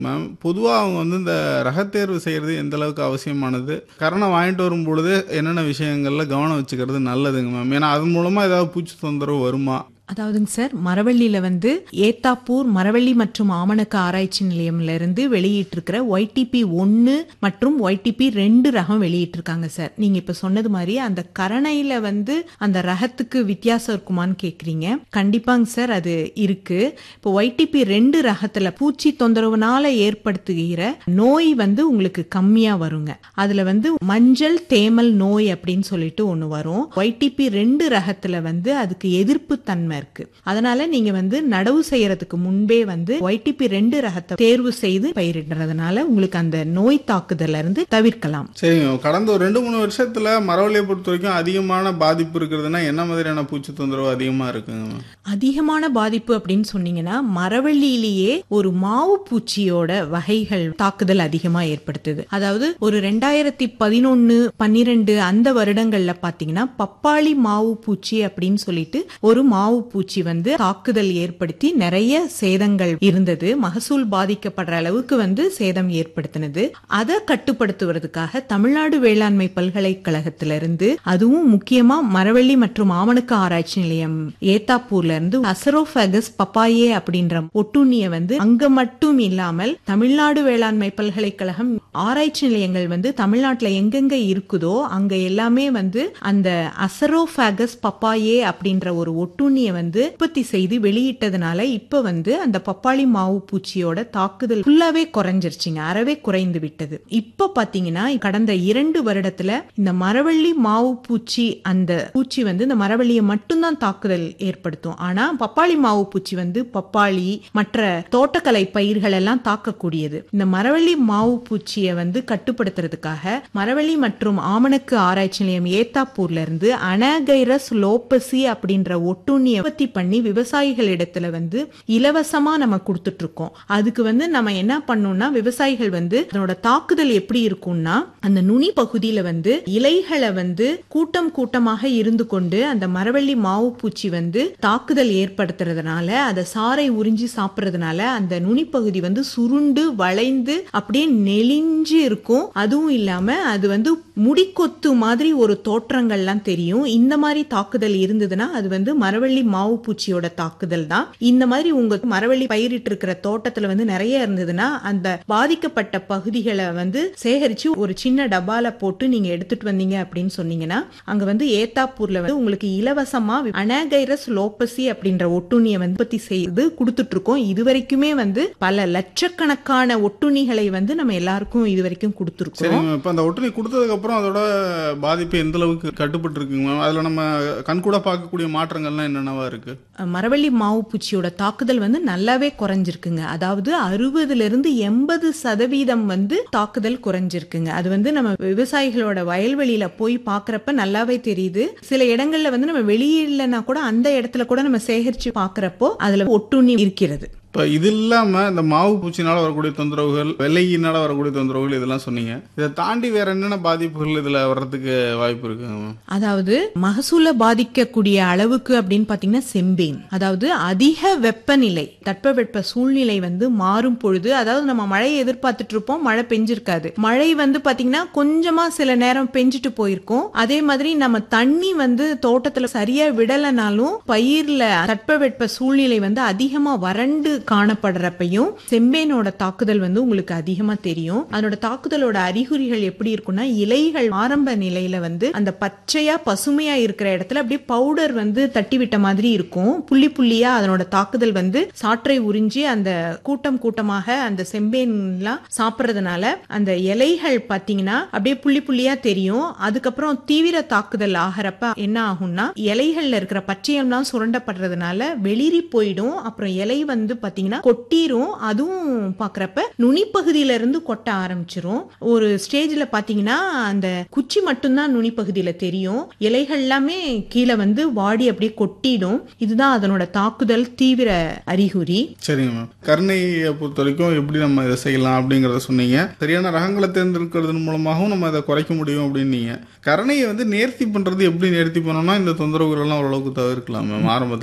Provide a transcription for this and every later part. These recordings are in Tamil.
மேம் பொதுவாக அவங்க வந்து இந்த ரகத்தேர்வு செய்கிறது எந்த அளவுக்கு அவசியமானது கரணை வாங்கிட்டு வரும் பொழுது என்னென்ன விஷயங்கள்ல கவனம் வச்சுக்கிறது நல்லதுங்க மேம் ஏன்னா அதன் மூலமாக ஏதாவது பூச்சி தொந்தரவு வருமா அதாவதுங்க சார் மரவள்ளியில வந்து ஏத்தாப்பூர் மரவள்ளி மற்றும் ஆமணக்கு ஆராய்ச்சி நிலையம்ல இருந்து வெளியிட்டிருக்கிற ஒய்டிபி ஒன்னு மற்றும் ஒய்டிபி ரெண்டு ரகம் வெளியிட்டிருக்காங்க சார் நீங்க இப்ப சொன்னது மாதிரி அந்த கரணையில வந்து அந்த ரகத்துக்கு வித்தியாசம் இருக்குமான்னு கேக்குறீங்க கண்டிப்பாங்க சார் அது இருக்கு இப்போ ஒய்டிபி ரெண்டு ரகத்துல பூச்சி தொந்தரவுனால ஏற்படுத்துகிற நோய் வந்து உங்களுக்கு கம்மியா வருங்க அதுல வந்து மஞ்சள் தேமல் நோய் அப்படின்னு சொல்லிட்டு ஒண்ணு வரும் ஒய்டிபி ரெண்டு ரகத்துல வந்து அதுக்கு எதிர்ப்பு தன்மை இருக்கு அதனால நீங்க வந்து நடவு செய்யறதுக்கு முன்பே வந்து ஒய்டிபி ரெண்டு ரகத்தை தேர்வு செய்து பயிரிடுறதுனால உங்களுக்கு அந்த நோய் தாக்குதல்ல இருந்து தவிர்க்கலாம் சரிங்க மேம். கடந்த ஒரு ரெண்டு மூணு வருஷத்துல மரவள்ளியை பொறுத்த வரைக்கும் அதிகமான பாதிப்பு இருக்கிறதுனா என்ன மாதிரியான பூச்சி தொந்தரவு அதிகமாக இருக்குங்க மேம் அதிகமான பாதிப்பு அப்படின்னு சொன்னீங்கன்னா மரவள்ளியிலேயே ஒரு மாவு பூச்சியோட வகைகள் தாக்குதல் அதிகமா ஏற்படுத்துது அதாவது ஒரு ரெண்டாயிரத்தி பதினொன்னு பன்னிரெண்டு அந்த வருடங்கள்ல பாத்தீங்கன்னா பப்பாளி மாவு பூச்சி அப்படின்னு சொல்லிட்டு ஒரு மாவு பூச்சி வந்து தாக்குதல் ஏற்படுத்தி நிறைய சேதங்கள் இருந்தது மகசூல் பாதிக்கப்படுற அளவுக்கு வந்து சேதம் ஏற்படுத்தினது அதை கட்டுப்படுத்துவதற்காக தமிழ்நாடு வேளாண்மை பல்கலைக்கழகத்திலிருந்து அதுவும் முக்கியமா மரவள்ளி மற்றும் ஆமணக்கு ஆராய்ச்சி நிலையம் ஏத்தாப்பூர்ல இருந்து அசரோஃபேகஸ் பப்பாயே அப்படின்ற ஒட்டுண்ணிய வந்து அங்க மட்டும் இல்லாமல் தமிழ்நாடு வேளாண்மை பல்கலைக்கழகம் ஆராய்ச்சி நிலையங்கள் வந்து தமிழ்நாட்டுல எங்கெங்க இருக்குதோ அங்க எல்லாமே வந்து அந்த அசரோஃபேகஸ் பப்பாயே அப்படின்ற ஒரு ஒட்டுண்ணிய வந்து உற்பத்தி செய்து வெளியிட்டதுனால இப்ப வந்து அந்த பப்பாளி மாவு பூச்சியோட தாக்குதல் ஃபுல்லாவே குறைஞ்சிருச்சுங்க அறவே குறைந்து விட்டது இப்ப பாத்தீங்கன்னா கடந்த இரண்டு வருடத்துல இந்த மரவள்ளி மாவு பூச்சி அந்த பூச்சி வந்து இந்த மரவள்ளியை மட்டும்தான் தாக்குதல் ஏற்படுத்தும் ஆனா பப்பாளி மாவு பூச்சி வந்து பப்பாளி மற்ற தோட்டக்கலை பயிர்கள் எல்லாம் தாக்கக்கூடியது இந்த மரவள்ளி மாவு பூச்சியை வந்து கட்டுப்படுத்துறதுக்காக மரவள்ளி மற்றும் ஆமணக்கு ஆராய்ச்சி நிலையம் ஏத்தாப்பூர்ல இருந்து அனகைரஸ் லோப்பசி அப்படின்ற ஒட்டுண்ணியை உற்பத்தி பண்ணி விவசாயிகளிடத்துல வந்து இலவசமா நம்ம கொடுத்துட்டு இருக்கோம் அதுக்கு வந்து நம்ம என்ன பண்ணோம்னா விவசாயிகள் வந்து அதனோட தாக்குதல் எப்படி இருக்கும்னா அந்த நுனி பகுதியில வந்து இலைகளை வந்து கூட்டம் கூட்டமாக இருந்து கொண்டு அந்த மரவள்ளி மாவு பூச்சி வந்து தாக்குதல் ஏற்படுத்துறதுனால அதை சாறை உறிஞ்சி சாப்பிடுறதுனால அந்த நுனி பகுதி வந்து சுருண்டு வளைந்து அப்படியே நெளிஞ்சு இருக்கும் அதுவும் இல்லாம அது வந்து முடிக்கொத்து மாதிரி ஒரு தோற்றங்கள்லாம் தெரியும் இந்த மாதிரி தாக்குதல் இருந்ததுன்னா அது வந்து மரவள்ளி மாவு பூச்சியோட தாக்குதல் தான் இந்த மாதிரி உங்க மரவள்ளி பயிரிட்டு இருக்கிற தோட்டத்துல வந்து நிறைய இருந்ததுன்னா அந்த பாதிக்கப்பட்ட பகுதிகளை வந்து சேகரிச்சு ஒரு சின்ன டப்பால போட்டு நீங்க எடுத்துட்டு வந்தீங்க அப்படின்னு சொன்னீங்கன்னா அங்க வந்து ஏத்தாப்பூர்ல வந்து உங்களுக்கு இலவசமா அனகைரஸ் லோப்பசி அப்படின்ற ஒட்டுண்ணியை வந்து உற்பத்தி செய்து கொடுத்துட்டு இருக்கோம் இது வரைக்குமே வந்து பல லட்சக்கணக்கான ஒட்டுண்ணிகளை வந்து நம்ம எல்லாருக்கும் இது வரைக்கும் கொடுத்துருக்கோம் சரிங்க மேம் இப்போ அந்த ஒட்டுணி கொடுத்ததுக்கு அப்புறம் அதோட பாதிப்பு எந்த அளவுக்கு கட்டுப்பட்டு இருக்குங்க மேம் அதில் நம்ம கண்கூட பார்க்கக்கூடிய மாற்றங்கள்லாம் என்னென்னவா இருக்கு மரவள்ளி மாவு பூச்சியோட தாக்குதல் வந்து நல்லாவே குறைஞ்சிருக்குங்க அதாவது அறுபதுல இருந்து எண்பது சதவீதம் வந்து தாக்குதல் குறைஞ்சிருக்குங்க அது வந்து நம்ம விவசாயிகளோட வயல்வெளியில போய் பாக்குறப்ப நல்லாவே தெரியுது சில இடங்கள்ல வந்து நம்ம வெளியிலனா கூட அந்த இடத்துல கூட நம்ம சேகரிச்சு பாக்குறப்போ அதுல ஒட்டுண்ணி இருக்கிறது இப்போ இது இல்லாமல் இந்த மாவு பூச்சினால வரக்கூடிய தொந்தரவுகள் வெள்ளையினால வரக்கூடிய தொந்தரவுகள் இதெல்லாம் சொன்னீங்க இதை தாண்டி வேற என்னென்ன பாதிப்புகள் இதில் வர்றதுக்கு வாய்ப்பு இருக்குங்க மேம் அதாவது மகசூல பாதிக்கக்கூடிய அளவுக்கு அப்படின்னு பாத்தீங்கன்னா செம்பேன் அதாவது அதிக வெப்பநிலை தட்பவெப்ப சூழ்நிலை வந்து மாறும் பொழுது அதாவது நம்ம மழையை எதிர்பார்த்துட்டு இருப்போம் மழை பெஞ்சிருக்காது மழை வந்து பாத்தீங்கன்னா கொஞ்சமா சில நேரம் பெஞ்சிட்டு போயிருக்கும் அதே மாதிரி நம்ம தண்ணி வந்து தோட்டத்துல சரியா விடலைனாலும் பயிர்ல தட்பவெப்ப சூழ்நிலை வந்து அதிகமா வறண்டு காணப்படுறப்பையும் செம்பேனோட தாக்குதல் வந்து உங்களுக்கு அதிகமா தெரியும் அதனோட தாக்குதலோட அறிகுறிகள் எப்படி இருக்கும்னா இலைகள் ஆரம்ப நிலையில வந்து அந்த பச்சையா பசுமையா இருக்கிற இடத்துல அப்படியே பவுடர் வந்து தட்டி விட்ட மாதிரி இருக்கும் புள்ளி புள்ளியா அதனோட தாக்குதல் வந்து சாற்றை உறிஞ்சி அந்த கூட்டம் கூட்டமாக அந்த செம்பேன்லாம் சாப்பிடுறதுனால அந்த இலைகள் பாத்தீங்கன்னா அப்படியே புள்ளி புள்ளியா தெரியும் அதுக்கப்புறம் தீவிர தாக்குதல் ஆகிறப்ப என்ன ஆகும்னா இலைகள்ல இருக்கிற பச்சையம்லாம் சுரண்டப்படுறதுனால வெளிரி போயிடும் அப்புறம் இலை வந்து பாத்தீங்கன்னா கொட்டிரும் அதுவும் பாக்குறப்ப நுனிப்பகுதியில இருந்து கொட்ட ஆரம்பிச்சிரும் ஒரு ஸ்டேஜ்ல பாத்தீங்கன்னா அந்த குச்சி மட்டும்தான் நுனிப்பகுதியில தெரியும் இலைகள் எல்லாமே கீழே வந்து வாடி அப்படியே கொட்டிடும் இதுதான் அதனோட தாக்குதல் தீவிர அறிகுறி சரிங்க மேம் கருணையை பொறுத்த வரைக்கும் எப்படி நம்ம இதை செய்யலாம் அப்படிங்கிறத சொன்னீங்க சரியான ரகங்களை தேர்ந்தெடுக்கிறதன் மூலமாகவும் நம்ம அதை குறைக்க முடியும் அப்படின்னீங்க கருணையை வந்து நேர்த்தி பண்ணுறது எப்படி நேர்த்தி பண்ணோம்னா இந்த தொந்தரவுகள் எல்லாம் ஓரளவுக்கு தவிர்க்கலாம் மேம் ஆரம்பத்திலேயே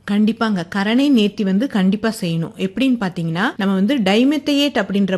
கண்டிப்பாங்க கரணை நேர்த்தி வந்து கண்டிப்பா செய்யணும் எப்படின்னு பாத்தீங்கன்னா நம்ம வந்து டைமெத்தையேட் அப்படின்ற